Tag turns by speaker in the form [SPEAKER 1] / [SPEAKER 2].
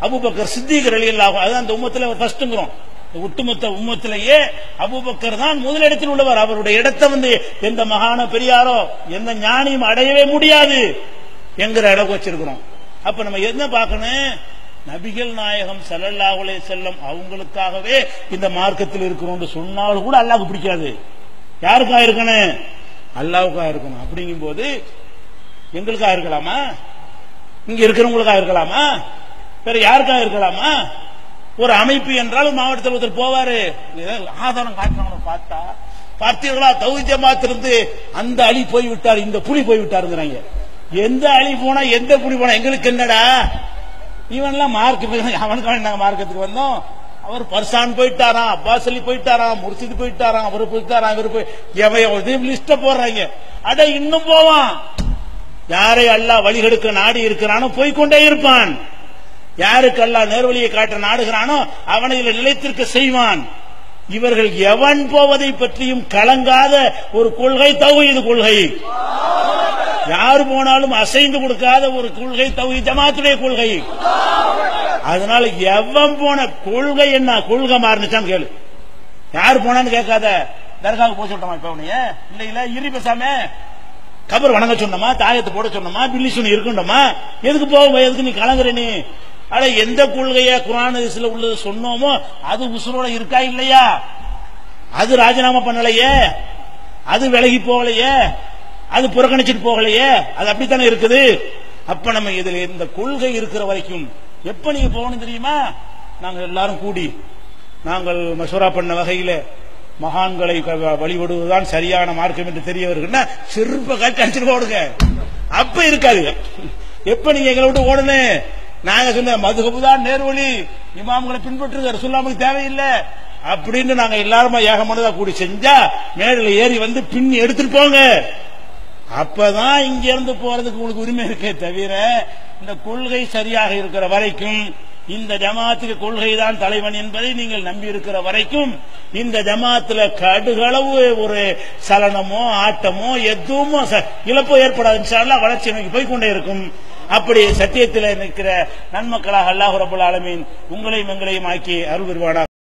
[SPEAKER 1] Abu Bakr சித்திகர் அலியல்லாஹு அதுதான் அந்த உம்மத்துல ஃபர்ஸ்ட்ங்கிறோம் இந்த ஒட்டுமொத்த உம்மத்திலேயே அபூபக்கர் தான் முதலிடத்தில் உள்ளவர் அவருடைய இடத்தை வந்து எந்த மகான பெரியாரோ எந்த ஞானியும் அடையவே முடியாது என்கிற இடம் வச்சிருக்கிறோம் அப்ப நம்ம என்ன பார்க்கணும் நபிகள் நாயகம் ஸல்லல்லாஹு அலைஹி செல்லம் அவங்களுக்காகவே இந்த மார்க்கத்தில் இருக்கிறோம்னு சொன்னாலும் கூட அல்லாஹ்வுக்கு பிடிக்காது யாருக்கா இருக்கணும் அல்லாவுக்கா இருக்கணும் அப்படிங்கும்போது எங்களுக்கா இருக்கலாமா இங்க இருக்கிறவங்களுக்கா இருக்கலாமா வேற யாருக்கா இருக்கலாமா ஒரு அமைப்பு என்றாலும் மாவட்டத்தில் ஒருத்தர் போவாரு ஏதாவது ஆதாரம் காட்டுறாங்க பார்த்தா பார்த்தீர்களா தௌஹீத் ஜமாத் இருந்து அந்த அலி போய் விட்டார் இந்த புலி போய் விட்டாருங்கிறாங்க எந்த அலி போனா எந்த புலி போனா எங்களுக்கு என்னடா இவன்லாம் மார்க் அவனுக்கு நாங்க மார்க்கத்துக்கு வந்தோம் அவர் பர்சான் போயிட்டாராம் அப்பாஸ் அலி போயிட்டாராம் முர்சித் போயிட்டாராம் அவரு போயிட்டாராம் இவரு போய் எவன் லிஸ்ட போடுறாங்க அட இன்னும் போவான் யாரை அல்லாஹ் வழிகெடுக்க நாடி இருக்கிறானோ போய்க்கொண்டே இருப்பான் யாருக்கு அல்லாஹ் நேர்வழியை காட்ட நாடுகிறானோ அவனை இதில் நிலைத்திருக்க செய்வான் இவர்கள் எவன் போவதை பற்றியும் கலங்காத ஒரு கொள்கை தௌஹீது கொள்கை யார் போனாலும் அசைந்து கொடுக்காத ஒரு கொள்கை தௌஹீத் ஜமாத்துடைய கொள்கை அதனால எவன் போன கொள்கை என்ன கொள்கை மாறுனுச்சான்னு கேளு யார் போனான்னு கேட்காத தர்காவுக்கு போக சொல்லிட்டோமா இப்ப உனைய இல்ல இல்ல இரு பேசாம கபர் வணங்க சொன்னோமா தாயத்தை போட சொன்னோமா பில்லி சுனி இருக்கணுமா எதுக்கு போக எதுக்கு நீ கலங்குற நீ அட எந்த கொள்கைய குரான் ஹதீஸ்ல உள்ளது சொன்னோமோ அது உசுரோட இருக்கா இல்லையா அது ராஜினாமா பண்ணலையே அது விலகி போகலையே அது புறக்கணிச்சிட்டு போகலையே அது அப்படித்தானே இருக்குது அப்ப நம்ம இதுல இந்த கொள்கை இருக்கிற வரைக்கும் எப்ப நீங்க போகணும் தெரியுமா நாங்க எல்லாரும் கூடி நாங்கள் மசூரா பண்ண வகையில மகான்களை க- வழிபடுவதுதான் சரியான மார்க்கம் என்று தெரிய வருதுன்னா செருப்ப காட்சி அடிச்சுட்டு ஓடுங்க அப்ப இருக்காது எப்ப நீங்க எங்களை விட்டு ஓடணும் நாங்க சொன்ன மதுகபுதான் நேர்வழி இமாம்களை பின்பற்றுங்க ரசூல்லாமுக்கு தேவையில்லை அப்படின்னு நாங்க எல்லாருமா ஏகமானதா கூடி செஞ்சா மேடையில ஏறி வந்து பின்னி எடுத்துட்டு போங்க அப்பதான் இங்க இருந்து போறதுக்கு உங்களுக்கு உரிமை இருக்கே தவிர இந்த கொள்கை சரியாக இருக்கிற வரைக்கும் இந்த ஜமாத்துக்கு கொள்கை தான் தலைவன் என்பதை நீங்கள் நம்பி இருக்கிற வரைக்கும் இந்த ஜமாத்துல கடுகளவு ஒரு சலனமோ ஆட்டமோ எதுவுமோ ச- இழப்போ ஏற்படாது இன்ஷா அல்லாஹ் வளர்ச்சி நோக்கி போய்க்கொண்டே இருக்கும் அப்படி சத்தியத்தில் நிற்கிற நன்மக்களாக அல்லாஹ் ரபுல் ஆலமீன் உங்களையும் எங்களையும் ஆக்கி அருள் பெறுவானா